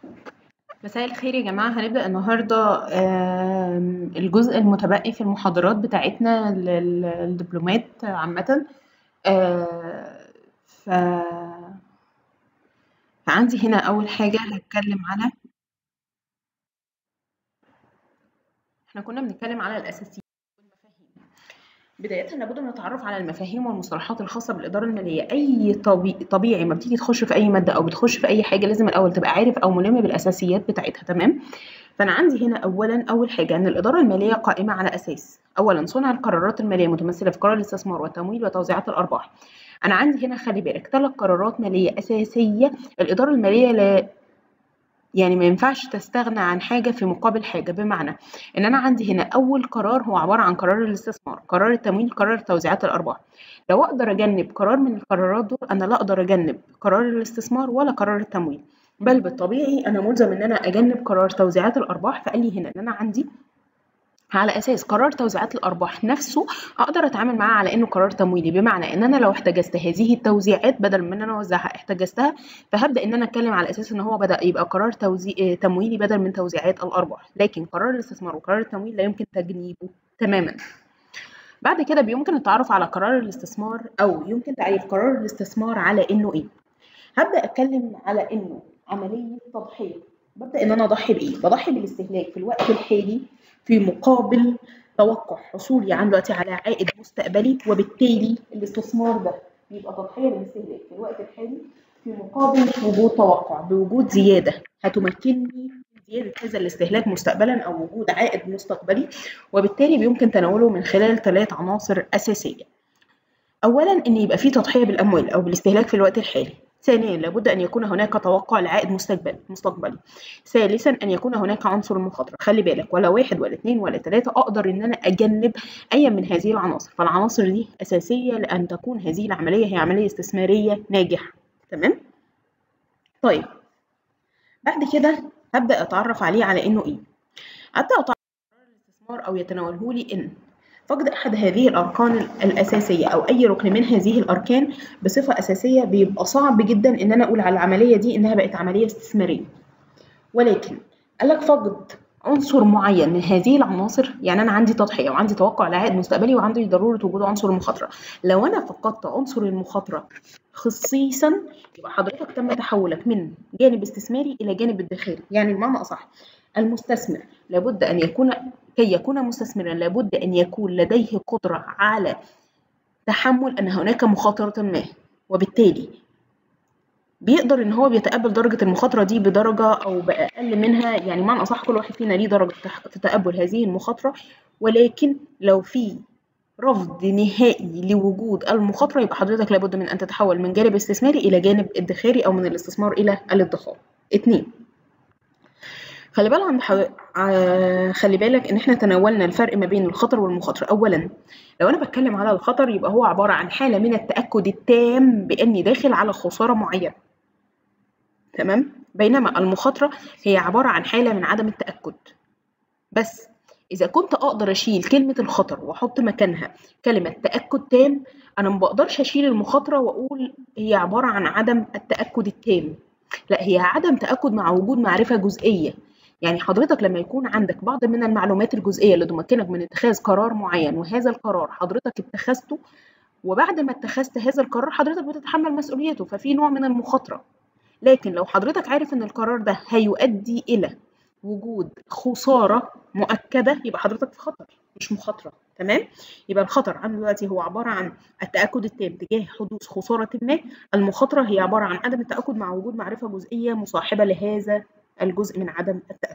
مساء الخير يا جماعة هنبدأ النهاردة آم، الجزء المتبقي في المحاضرات بتاعتنا للدبلومات عامة آه، ف... فعندي هنا أول حاجة هتكلم على احنا كنا بنتكلم على الأساسيات والمفاهيم بداية لابد من التعرف على المفاهيم والمصطلحات الخاصة بالإدارة المالية أي طبي... طبيعي ما بتيجي تخش في أي مادة أو بتخش في أي حاجة لازم الأول تبقى عارف أو ملم بالأساسيات بتاعتها تمام فأنا عندي هنا أولا أول حاجة أن الإدارة المالية قائمة على أساس أولا صنع القرارات المالية متمثلة في قرار الاستثمار والتمويل وتوزيعات الأرباح أنا عندي هنا خلي بالك ثلاث قرارات مالية أساسية الإدارة المالية لا يعني ما ينفعش تستغنى عن حاجة في مقابل حاجة بمعنى إن أنا عندي هنا أول قرار هو عبارة عن قرار الاستثمار قرار التمويل قرار توزيعات الأرباح لو أقدر أجنب قرار من القرارات دول أنا لا أقدر أجنب قرار الاستثمار ولا قرار التمويل بل بالطبيعي أنا ملزم إن أنا أجنب قرار توزيعات الأرباح فقال لي هنا إن أنا عندي على اساس قرار توزيعات الارباح نفسه اقدر اتعامل معاه على انه قرار تمويلي بمعنى ان انا لو احتجزت هذه التوزيعات بدل من ان انا اوزعها احتجزتها فهبدا ان انا اتكلم على اساس ان هو بدا يبقى قرار توزيع تمويلي بدل من توزيعات الارباح لكن قرار الاستثمار وقرار التمويل لا يمكن تجنيبه تماما بعد كده بيمكن التعرف على قرار الاستثمار او يمكن تعريف قرار الاستثمار على انه ايه هبدا اتكلم على انه عمليه تضحيه ببدا ان انا اضحي بايه بضحي بالاستهلاك في الوقت الحالي في مقابل توقع حصولي عن دلوقتي على عائد مستقبلي وبالتالي الاستثمار ده بيبقى تضحيه بالاستهلاك في الوقت الحالي في مقابل وجود توقع بوجود زياده هتمكنني من زياده هذا الاستهلاك مستقبلا او وجود عائد مستقبلي وبالتالي بيمكن تناوله من خلال ثلاث عناصر اساسيه اولا ان يبقى في تضحيه بالاموال او بالاستهلاك في الوقت الحالي ثانيا لابد أن يكون هناك توقع لعائد مستقبل مستقبلي ثالثا أن يكون هناك عنصر المخاطرة خلي بالك ولا واحد ولا اثنين ولا ثلاثة أقدر أن أنا أجنب أي من هذه العناصر فالعناصر دي أساسية لأن تكون هذه العملية هي عملية استثمارية ناجحة تمام طيب بعد كده هبدأ أتعرف عليه على إنه إيه أبدأ أتعرف على الاستثمار أو يتناوله لي إن فقد أحد هذه الأركان الأساسية أو أي ركن من هذه الأركان بصفة أساسية بيبقى صعب جدا إن أنا أقول على العملية دي إنها بقت عملية استثمارية ولكن قال لك فقد عنصر معين من هذه العناصر يعني أنا عندي تضحية وعندي توقع لعائد مستقبلي وعندي ضرورة وجود عنصر المخاطرة لو أنا فقدت عنصر المخاطرة خصيصا يبقى حضرتك تم تحولك من جانب استثماري إلى جانب ادخاري يعني بمعنى أصح المستثمر لابد أن يكون كي يكون مستثمرا لابد أن يكون لديه قدرة على تحمل أن هناك مخاطرة ما وبالتالي بيقدر ان هو بيتقبل درجة المخاطرة دي بدرجة او بأقل منها يعني معنى اصح كل واحد فينا ليه درجة تقبل هذه المخاطرة ولكن لو في رفض نهائي لوجود المخاطرة يبقى حضرتك لابد من ان تتحول من جانب استثماري الى جانب ادخاري او من الاستثمار الى الادخار اتنين خلي بالك عند حو... ع... خلي بالك ان احنا تناولنا الفرق ما بين الخطر والمخاطره اولا لو انا بتكلم على الخطر يبقى هو عباره عن حاله من التاكد التام باني داخل على خساره معينه تمام بينما المخاطره هي عباره عن حاله من عدم التاكد بس اذا كنت اقدر اشيل كلمه الخطر واحط مكانها كلمه تاكد تام انا ما بقدرش اشيل المخاطره واقول هي عباره عن عدم التاكد التام لا هي عدم تاكد مع وجود معرفه جزئيه يعني حضرتك لما يكون عندك بعض من المعلومات الجزئيه اللي تمكنك من اتخاذ قرار معين وهذا القرار حضرتك اتخذته وبعد ما اتخذت هذا القرار حضرتك بتتحمل مسؤوليته ففي نوع من المخاطره لكن لو حضرتك عارف ان القرار ده هيؤدي الى وجود خساره مؤكده يبقى حضرتك في خطر مش مخاطره تمام يبقى الخطر عندنا دلوقتي هو عباره عن التاكد التام تجاه حدوث خساره ما المخاطره هي عباره عن عدم التاكد مع وجود معرفه جزئيه مصاحبه لهذا الجزء من عدم التأكد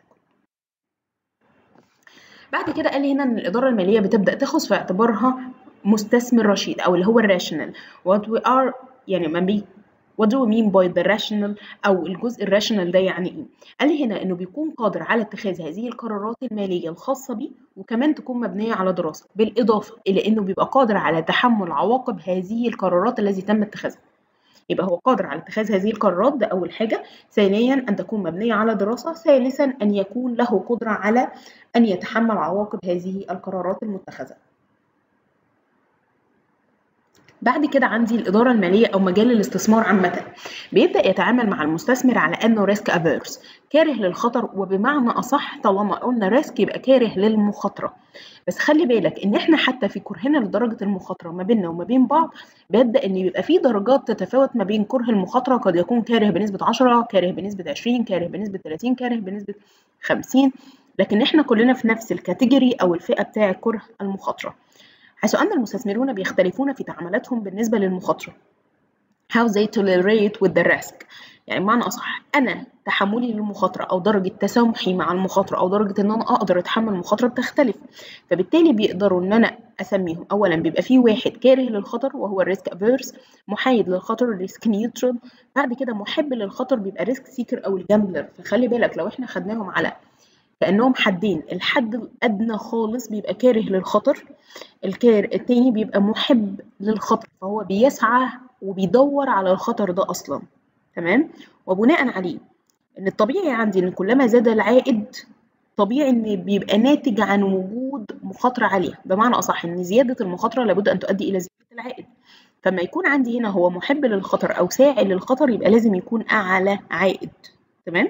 بعد كده قال لي هنا ان الإدارة المالية بتبدأ تاخذ في اعتبارها مستثمر رشيد أو اللي هو الراشنال what we are يعني ما بي what do we mean by the rational أو الجزء الراشنال ده يعني إيه؟ قال لي هنا إنه بيكون قادر على اتخاذ هذه القرارات المالية الخاصة بيه وكمان تكون مبنية على دراسة بالإضافة إلى إنه بيبقى قادر على تحمل عواقب هذه القرارات التي تم اتخاذها يبقى هو قادر على اتخاذ هذه القرارات ده أول حاجة ثانيا أن تكون مبنية على دراسة ثالثا أن يكون له قدرة على أن يتحمل عواقب هذه القرارات المتخذة بعد كده عندي الإدارة المالية أو مجال الاستثمار عامة بيبدأ يتعامل مع المستثمر على أنه ريسك أفيرس كاره للخطر وبمعنى أصح طالما قلنا ريسك يبقى كاره للمخاطرة بس خلي بالك إن إحنا حتى في كرهنا لدرجة المخاطرة ما بيننا وما بين بعض بيبدأ إن يبقى في درجات تتفاوت ما بين كره المخاطرة قد يكون كاره بنسبة 10 كاره بنسبة 20 كاره بنسبة 30 كاره بنسبة 50 لكن إحنا كلنا في نفس الكاتيجوري أو الفئة بتاع كره المخاطرة حيث أن المستثمرون بيختلفون في تعاملاتهم بالنسبة للمخاطرة how they tolerate with the risk يعني بمعنى أصح أنا تحملي للمخاطرة أو درجة تسامحي مع المخاطرة أو درجة إن أنا أقدر أتحمل المخاطرة بتختلف فبالتالي بيقدروا إن أنا أسميهم أولا بيبقى فيه واحد كاره للخطر وهو الريسك أفيرس محايد للخطر الريسك نيوترال بعد كده محب للخطر بيبقى ريسك سيكر أو الجامبلر فخلي بالك لو إحنا خدناهم على كأنهم حدين الحد الأدنى خالص بيبقى كاره للخطر الكار التاني بيبقى محب للخطر فهو بيسعى وبيدور على الخطر ده أصلا تمام وبناء عليه إن الطبيعي عندي إن كلما زاد العائد طبيعي إن بيبقى ناتج عن وجود مخاطرة عالية بمعنى أصح إن زيادة المخاطرة لابد أن تؤدي إلى زيادة العائد فما يكون عندي هنا هو محب للخطر أو ساعي للخطر يبقى لازم يكون أعلى عائد تمام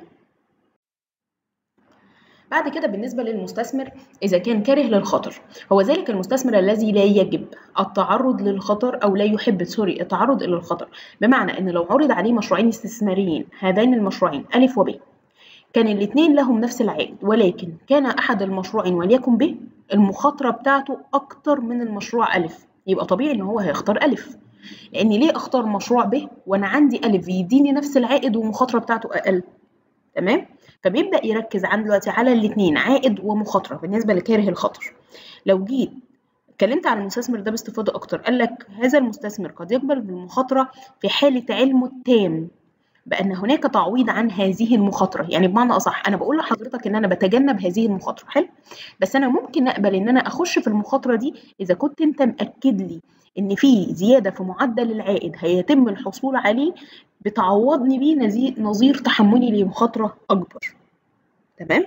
بعد كده بالنسبة للمستثمر إذا كان كاره للخطر هو ذلك المستثمر الذي لا يجب التعرض للخطر أو لا يحب سوري التعرض إلى الخطر بمعنى أن لو عرض عليه مشروعين استثماريين هذين المشروعين ألف وب كان الاثنين لهم نفس العائد ولكن كان أحد المشروعين وليكن ب المخاطرة بتاعته أكتر من المشروع ألف يبقى طبيعي إن هو هيختار ألف لأني ليه أختار مشروع ب وأنا عندي ألف يديني نفس العائد والمخاطرة بتاعته أقل تمام فبيبدا يركز عن دلوقتي على الاثنين عائد ومخاطره بالنسبه لكاره الخطر لو جيت اتكلمت عن المستثمر ده باستفاضه اكتر قال لك هذا المستثمر قد يقبل بالمخاطره في حاله علمه التام بان هناك تعويض عن هذه المخاطره يعني بمعنى اصح انا بقول لحضرتك ان انا بتجنب هذه المخاطره حلو بس انا ممكن اقبل ان انا اخش في المخاطره دي اذا كنت انت مأكد لي ان في زياده في معدل العائد هيتم الحصول عليه بتعوضني بيه نظير تحملي لمخاطره اكبر تمام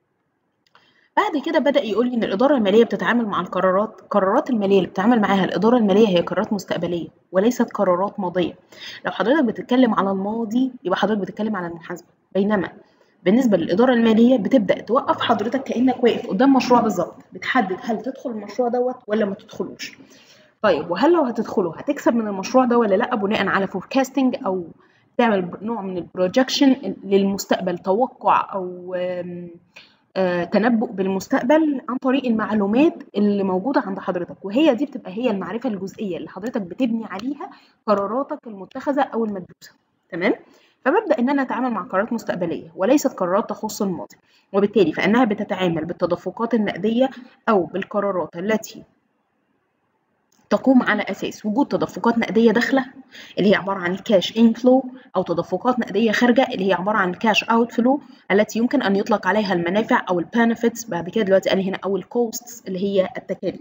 بعد كده بدأ يقول لي إن الإدارة المالية بتتعامل مع القرارات، القرارات المالية اللي بتتعامل معاها الإدارة المالية هي قرارات مستقبلية وليست قرارات ماضية. لو حضرتك بتتكلم على الماضي يبقى حضرتك بتتكلم على المحاسبة، بينما بالنسبة للإدارة المالية بتبدأ توقف حضرتك كأنك واقف قدام مشروع بالظبط، بتحدد هل تدخل المشروع دوت ولا ما تدخلوش. طيب وهل لو هتدخله هتكسب من المشروع ده ولا لأ بناء على فوركاستنج أو تعمل نوع من البروجكشن للمستقبل توقع او تنبؤ بالمستقبل عن طريق المعلومات اللي موجوده عند حضرتك وهي دي بتبقى هي المعرفه الجزئيه اللي حضرتك بتبني عليها قراراتك المتخذه او المدروسه تمام فببدا ان انا اتعامل مع قرارات مستقبليه وليست قرارات تخص الماضي وبالتالي فانها بتتعامل بالتدفقات النقديه او بالقرارات التي تقوم على أساس وجود تدفقات نقدية داخلة اللي هي عبارة عن الكاش انفلو أو تدفقات نقدية خارجة اللي هي عبارة عن الكاش اوت فلو التي يمكن أن يطلق عليها المنافع أو البنفيتس بعد كده دلوقتي أنا هنا أو الكوستس اللي هي التكاليف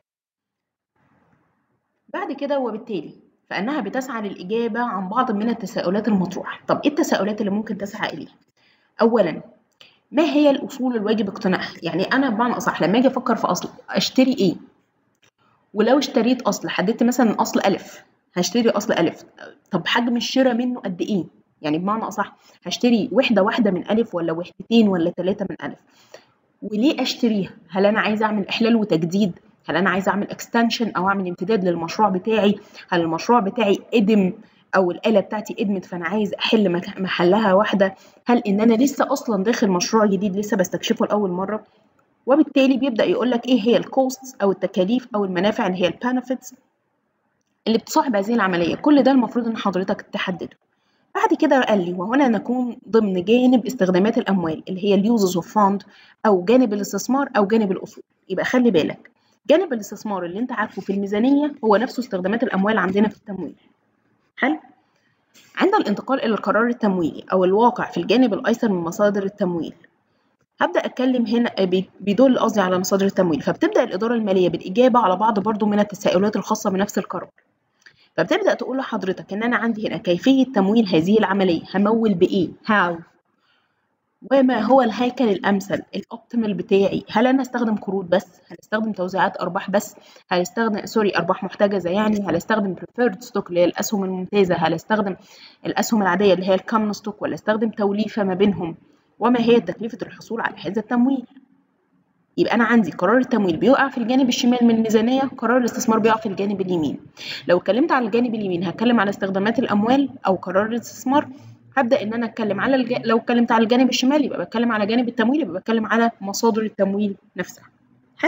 بعد كده وبالتالي فإنها بتسعى للإجابة عن بعض من التساؤلات المطروحة طب إيه التساؤلات اللي ممكن تسعى إليها؟ أولا ما هي الأصول الواجب اقتناعها؟ يعني أنا بمعنى أصح لما أجي أفكر في أصل أشتري إيه؟ ولو اشتريت اصل حددت مثلا اصل الف هشتري اصل الف طب حجم الشراء منه قد ايه يعني بمعنى اصح هشتري وحده واحده من الف ولا وحدتين ولا ثلاثه من الف وليه اشتريها هل انا عايزه اعمل احلال وتجديد هل انا عايزه اعمل اكستنشن او اعمل امتداد للمشروع بتاعي هل المشروع بتاعي قدم او الاله بتاعتي قدمت فانا عايز احل محلها واحده هل ان انا لسه اصلا داخل مشروع جديد لسه بستكشفه لاول مره وبالتالي بيبدا يقول لك ايه هي الكوست او التكاليف او المنافع اللي هي البنفيتس اللي بتصاحب هذه العمليه كل ده المفروض ان حضرتك تحدده بعد كده قال لي وهنا نكون ضمن جانب استخدامات الاموال اللي هي اليوزز اوف فاند او جانب الاستثمار او جانب الاصول يبقى خلي بالك جانب الاستثمار اللي انت عارفه في الميزانيه هو نفسه استخدامات الاموال عندنا في التمويل حلو عند الانتقال الى القرار التمويلي او الواقع في الجانب الايسر من مصادر التمويل هبدا اتكلم هنا بيدل قصدي على مصادر التمويل فبتبدا الاداره الماليه بالاجابه على بعض برضو من التساؤلات الخاصه بنفس القرار فبتبدا تقول لحضرتك ان انا عندي هنا كيفيه تمويل هذه العمليه همول بايه هاو وما هو الهيكل الامثل الاوبتيمال بتاعي هل انا استخدم قروض بس هل استخدم توزيعات ارباح بس هل استخدم سوري ارباح محتجزه يعني هل استخدم بريفيرد ستوك اللي هي الاسهم الممتازه هل استخدم الاسهم العاديه اللي هي الكامن ستوك ولا استخدم توليفه ما بينهم وما هي تكلفه الحصول على هذا التمويل يبقى انا عندي قرار التمويل بيقع في الجانب الشمال من الميزانيه قرار الاستثمار بيقع في الجانب اليمين لو اتكلمت على الجانب اليمين هتكلم على استخدامات الاموال او قرار الاستثمار هبدا ان انا اتكلم على الج... لو اتكلمت على الجانب الشمال يبقى بتكلم على جانب التمويل يبقى بتكلم على مصادر التمويل نفسها حلو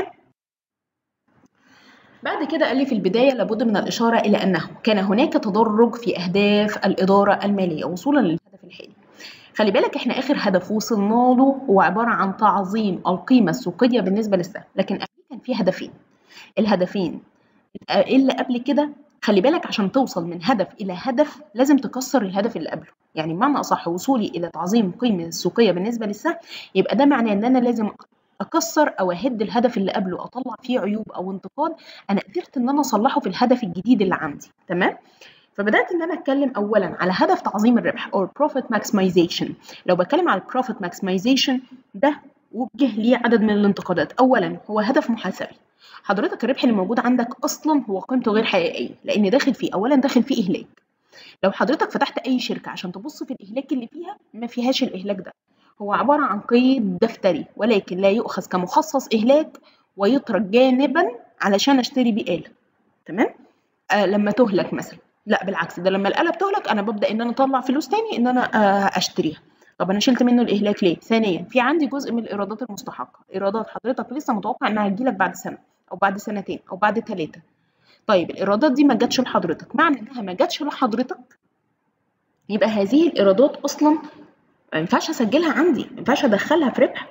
بعد كده قال لي في البداية لابد من الإشارة إلى أنه كان هناك تدرج في أهداف الإدارة المالية وصولا للهدف الحالي خلي بالك احنا آخر هدف وصلنا له هو عبارة عن تعظيم القيمة السوقية بالنسبة للسهم لكن قبل كان في هدفين الهدفين اللي قبل كده خلي بالك عشان توصل من هدف إلى هدف لازم تكسر الهدف اللي قبله يعني بمعنى أصح وصولي إلى تعظيم القيمة السوقية بالنسبة للسهم يبقى ده معناه إن أنا لازم اكسر او اهد الهدف اللي قبله اطلع فيه عيوب او انتقاد انا قدرت ان انا اصلحه في الهدف الجديد اللي عندي تمام فبدات ان انا اتكلم اولا على هدف تعظيم الربح او profit maximization لو بتكلم على profit maximization ده وجه ليه عدد من الانتقادات اولا هو هدف محاسبي حضرتك الربح اللي موجود عندك اصلا هو قيمته غير حقيقيه لان داخل فيه اولا داخل فيه اهلاك لو حضرتك فتحت اي شركه عشان تبص في الاهلاك اللي فيها ما فيهاش الاهلاك ده هو عبارة عن قيد دفتري ولكن لا يؤخذ كمخصص إهلاك ويترك جانبا علشان أشتري بيه آلة تمام آه لما تهلك مثلا لا بالعكس ده لما الآلة بتهلك أنا ببدأ إن أنا أطلع فلوس تاني إن أنا آه أشتريها طب أنا شلت منه الإهلاك ليه؟ ثانيا في عندي جزء من الإيرادات المستحقة إيرادات حضرتك لسه متوقع إنها هتجيلك بعد سنة أو بعد سنتين أو بعد ثلاثة طيب الإيرادات دي ما جاتش لحضرتك معنى إنها ما جاتش لحضرتك يبقى هذه الإيرادات أصلا ما ينفعش اسجلها عندي ما ينفعش ادخلها في ربح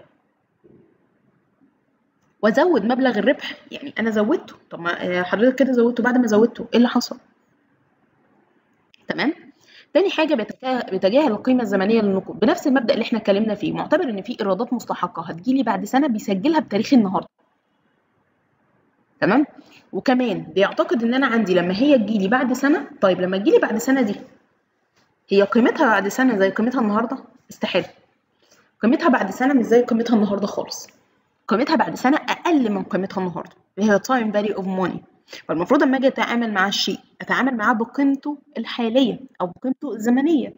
وازود مبلغ الربح يعني انا زودته طب ما حضرتك كده زودته بعد ما زودته ايه اللي حصل تمام تاني حاجه بيتجاهل القيمه الزمنيه للنقود بنفس المبدا اللي احنا اتكلمنا فيه معتبر ان في ايرادات مستحقه هتجيلي بعد سنه بيسجلها بتاريخ النهارده تمام وكمان بيعتقد ان انا عندي لما هي تجيلي بعد سنه طيب لما تجيلي بعد سنه دي هي قيمتها بعد سنه زي قيمتها النهارده استحاله قيمتها بعد سنه مش زي قيمتها النهارده خالص قيمتها بعد سنه اقل من قيمتها النهارده اللي هي time value of money فالمفروض اما اجي اتعامل مع الشيء اتعامل معاه بقيمته الحاليه او بقيمته الزمنيه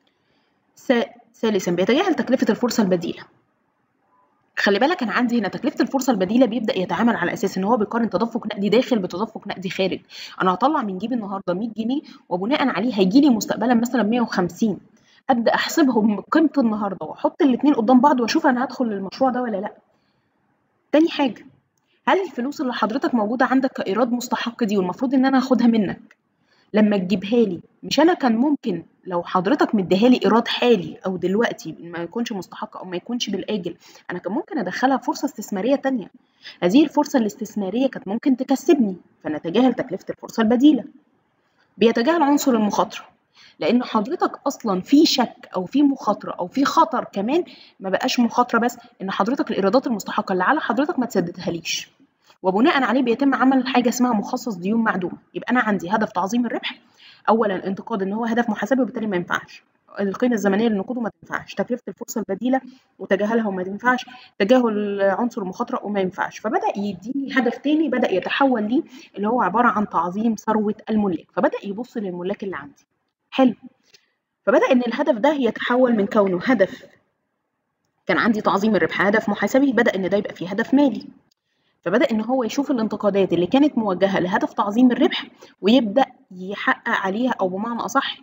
ثالثا بيتجاهل تكلفه الفرصه البديله خلي بالك انا عندي هنا تكلفه الفرصه البديله بيبدا يتعامل على اساس ان هو بيقارن تدفق نقدي داخل بتدفق نقدي خارج انا هطلع من جيبي النهارده 100 جنيه وبناء عليه هيجي لي مستقبلا مثلا 150 ابدا احسبهم بقيمه النهارده واحط الاثنين قدام بعض واشوف انا هدخل المشروع ده ولا لا تاني حاجه هل الفلوس اللي حضرتك موجوده عندك كايراد مستحق دي والمفروض ان انا اخدها منك لما تجيبها لي مش انا كان ممكن لو حضرتك مديها لي ايراد حالي او دلوقتي ما يكونش مستحق او ما يكونش بالاجل انا كان ممكن ادخلها فرصه استثماريه تانية هذه الفرصه الاستثماريه كانت ممكن تكسبني فنتجاهل تكلفه الفرصه البديله بيتجاهل عنصر المخاطره لان حضرتك اصلا في شك او في مخاطره او في خطر كمان ما بقاش مخاطره بس ان حضرتك الايرادات المستحقه اللي على حضرتك ما تسددهاليش وبناء عليه بيتم عمل حاجه اسمها مخصص ديون معدومه يبقى انا عندي هدف تعظيم الربح اولا انتقاد ان هو هدف محاسبي وبالتالي ما ينفعش القيمه الزمنيه للنقود وما تنفعش تكلفه الفرصه البديله وتجاهلها وما تنفعش تجاهل عنصر المخاطره وما ينفعش فبدا يديني هدف تاني بدا يتحول ليه اللي هو عباره عن تعظيم ثروه الملاك فبدا يبص للملاك اللي عندي حلو فبدا ان الهدف ده يتحول من كونه هدف كان عندي تعظيم الربح هدف محاسبي بدا ان ده يبقى فيه هدف مالي فبدأ إن هو يشوف الانتقادات اللي كانت موجهة لهدف تعظيم الربح ويبدأ يحقق عليها أو بمعنى أصح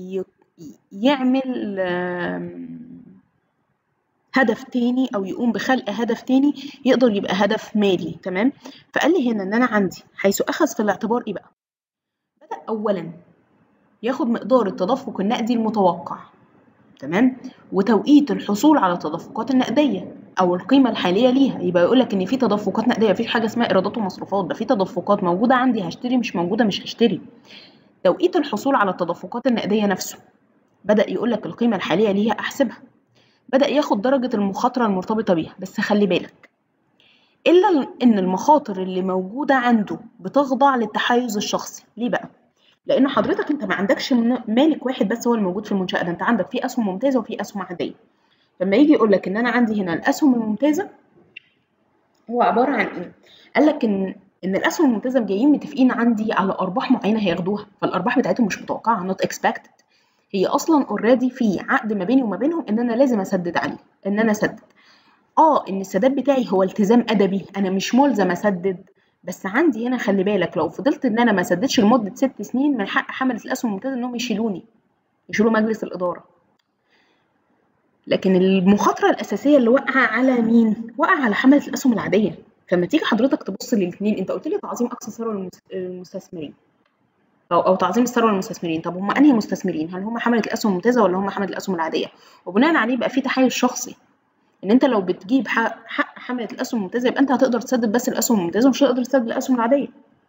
يعمل هدف تاني أو يقوم بخلق هدف تاني يقدر يبقى هدف مالي تمام فقال لي هنا إن أنا عندي حيث أخذ في الاعتبار إيه بقى بدأ أولا ياخد مقدار التدفق النقدي المتوقع تمام وتوقيت الحصول على التدفقات النقديه او القيمه الحاليه ليها يبقى يقول لك ان في تدفقات نقديه مفيش حاجه اسمها ايرادات ومصروفات ده في تدفقات موجوده عندي هشتري مش موجوده مش هشتري توقيت الحصول على التدفقات النقديه نفسه بدا يقول لك القيمه الحاليه ليها احسبها بدا ياخد درجه المخاطره المرتبطه بيها بس خلي بالك الا ان المخاطر اللي موجوده عنده بتخضع للتحيز الشخصي ليه بقى لان حضرتك انت ما عندكش مالك واحد بس هو الموجود في المنشاه ده انت عندك في اسهم ممتازه وفي اسهم عاديه لما يجي يقول لك ان انا عندي هنا الاسهم الممتازه هو عباره عن ايه قال لك ان ان الاسهم الممتازه جايين متفقين عندي على ارباح معينه هياخدوها فالارباح بتاعتهم مش متوقعه not expected هي اصلا اوريدي في عقد ما بيني وما بينهم ان انا لازم اسدد عليه ان انا اسدد اه ان السداد بتاعي هو التزام ادبي انا مش ملزم اسدد بس عندي هنا خلي بالك لو فضلت ان انا ما سددش لمده ست سنين من حق حمله الاسهم الممتازه انهم يشيلوني يشيلوا مجلس الاداره لكن المخاطره الاساسيه اللي واقعه على مين واقعه على حمله الاسهم العاديه فلما تيجي حضرتك تبص للاثنين انت قلت لي تعظيم اقصى ثروه المستثمرين او او تعظيم الثروه للمستثمرين طب هم انهي مستثمرين هل هم حمله الاسهم الممتازه ولا هم حمله الاسهم العاديه وبناء عليه بقى في تحيز شخصي ان انت لو بتجيب حق, حق حمله الاسهم الممتازه يبقى انت هتقدر تسدد بس الاسهم الممتازه ومش هتقدر تسدد الاسهم العاديه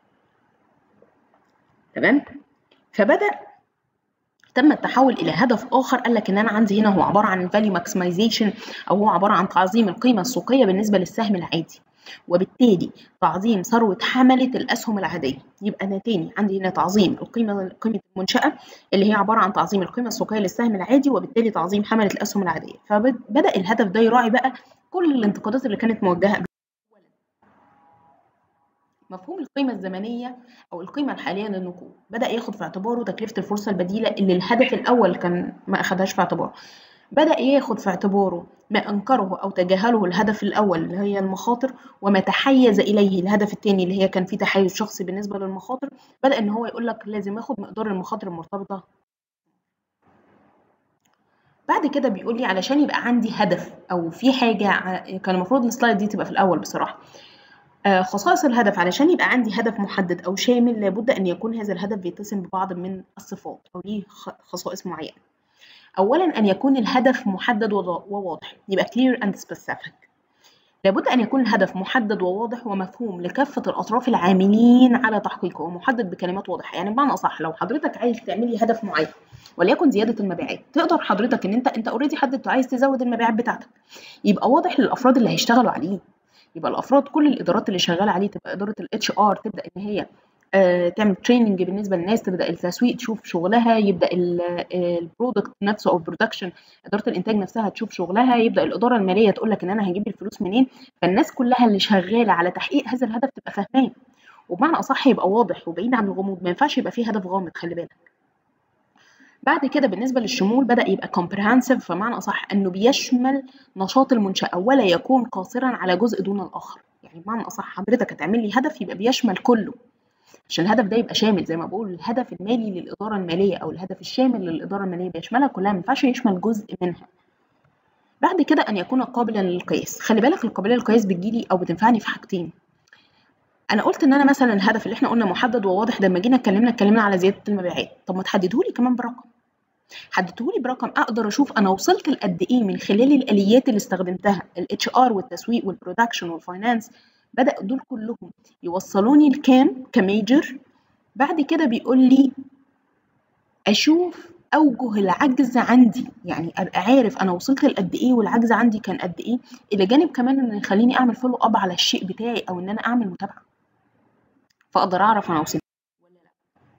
تمام فبدا تم التحول الى هدف اخر قال لك ان انا عندي هنا هو عباره عن الفاليو ماكسمايزيشن او هو عباره عن تعظيم القيمه السوقيه بالنسبه للسهم العادي وبالتالي تعظيم ثروة حملة الأسهم العادية يبقى أنا تاني عندي هنا تعظيم القيمة قيمة المنشأة اللي هي عبارة عن تعظيم القيمة السوقية للسهم العادي وبالتالي تعظيم حملة الأسهم العادية فبدأ الهدف ده يراعي بقى كل الانتقادات اللي كانت موجهة مفهوم القيمة الزمنية أو القيمة الحالية للنقود بدأ ياخد في اعتباره تكلفة الفرصة البديلة اللي الهدف الأول كان ما أخدهاش في اعتباره بدأ ياخد في اعتباره ما أنكره أو تجاهله الهدف الأول اللي هي المخاطر وما تحيز إليه الهدف الثاني اللي هي كان فيه تحيز شخصي بالنسبة للمخاطر بدأ إن هو يقول لك لازم آخد مقدار المخاطر المرتبطة بعد كده بيقول لي علشان يبقى عندي هدف أو في حاجة كان المفروض السلايد دي تبقى في الأول بصراحة خصائص الهدف علشان يبقى عندي هدف محدد أو شامل لابد أن يكون هذا الهدف بيتسم ببعض من الصفات أو ليه خصائص معينة أولا أن يكون الهدف محدد وواضح يبقى clear and specific لابد أن يكون الهدف محدد وواضح ومفهوم لكافة الأطراف العاملين على تحقيقه ومحدد بكلمات واضحة يعني بمعنى أصح لو حضرتك عايز تعملي هدف معين وليكن زيادة المبيعات تقدر حضرتك إن أنت أنت أوريدي حددت عايز تزود المبيعات بتاعتك يبقى واضح للأفراد اللي هيشتغلوا عليه يبقى الأفراد كل الإدارات اللي شغالة عليه تبقى إدارة الاتش ار تبدأ إن هي تعمل تريننج بالنسبه للناس تبدا التسويق تشوف شغلها يبدا البرودكت نفسه او البرودكشن اداره الانتاج نفسها تشوف شغلها يبدا الاداره الماليه تقول لك ان انا هجيب الفلوس منين فالناس كلها اللي شغاله على تحقيق هذا الهدف تبقى فاهماه وبمعنى اصح يبقى واضح وبعيد عن الغموض ما ينفعش يبقى فيه هدف غامض خلي بالك بعد كده بالنسبه للشمول بدا يبقى comprehensive فمعنى اصح انه بيشمل نشاط المنشاه ولا يكون قاصرا على جزء دون الاخر يعني بمعنى اصح حضرتك هتعمل لي هدف يبقى بيشمل كله عشان الهدف ده يبقى شامل زي ما بقول الهدف المالي للإدارة المالية أو الهدف الشامل للإدارة المالية بيشملها كلها ما ينفعش يشمل جزء منها بعد كده أن يكون قابلا للقياس خلي بالك القابلية للقياس بتجيلي أو بتنفعني في حاجتين أنا قلت إن أنا مثلا الهدف اللي إحنا قلنا محدد وواضح ده لما جينا اتكلمنا اتكلمنا على زيادة المبيعات طب ما تحددهولي كمان برقم حددهولي برقم أقدر أشوف أنا وصلت لقد إيه من خلال الآليات اللي استخدمتها الاتش ار والتسويق والبرودكشن والفاينانس بدأ دول كلهم يوصلوني لكام كميجر بعد كده بيقول لي أشوف أوجه العجز عندي يعني أبقى عارف أنا وصلت لقد إيه والعجز عندي كان قد إيه إلى جانب كمان إن يخليني أعمل فولو أب على الشيء بتاعي أو إن أنا أعمل متابعة فأقدر أعرف أنا وصلت ولا لا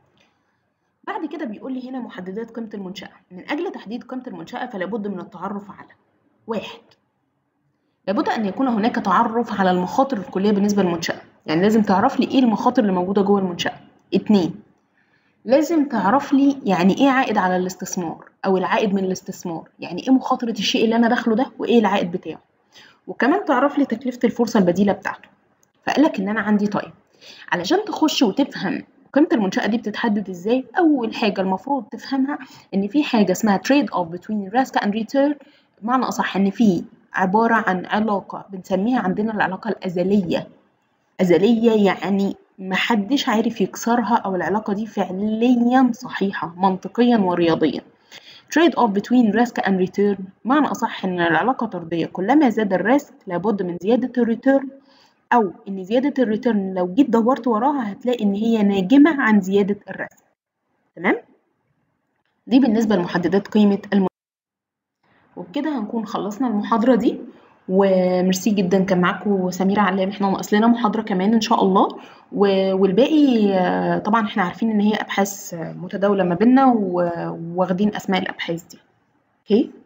بعد كده بيقول لي هنا محددات قيمة المنشأة من أجل تحديد قيمة المنشأة فلا بد من التعرف على واحد لابد أن يكون هناك تعرف على المخاطر الكلية بالنسبة للمنشأة يعني لازم تعرف لي إيه المخاطر اللي موجودة جوه المنشأة اتنين لازم تعرف لي يعني إيه عائد على الاستثمار أو العائد من الاستثمار يعني إيه مخاطرة الشيء اللي أنا داخله ده وإيه العائد بتاعه وكمان تعرف لي تكلفة الفرصة البديلة بتاعته فقالك إن أنا عندي طيب علشان تخش وتفهم قيمة المنشأة دي بتتحدد ازاي؟ أول حاجة المفروض تفهمها إن في حاجة اسمها trade off between risk and return بمعنى أصح إن في عبارة عن علاقة بنسميها عندنا العلاقة الأزلية أزلية يعني محدش عارف يكسرها أو العلاقة دي فعليا صحيحة منطقيا ورياضيا trade off between risk and return معنى أصح إن العلاقة طردية كلما زاد الريسك لابد من زيادة الريتيرن أو إن زيادة الريتيرن لو جيت دورت وراها هتلاقي إن هي ناجمة عن زيادة الريسك تمام؟ دي بالنسبة لمحددات قيمة المنشأة وبكده هنكون خلصنا المحاضرة دي وميرسي جدا كان معاكم سميرة علام احنا ناقص لنا محاضرة كمان ان شاء الله والباقي طبعا احنا عارفين ان هي ابحاث متداولة ما بيننا واخدين اسماء الابحاث دي اوكي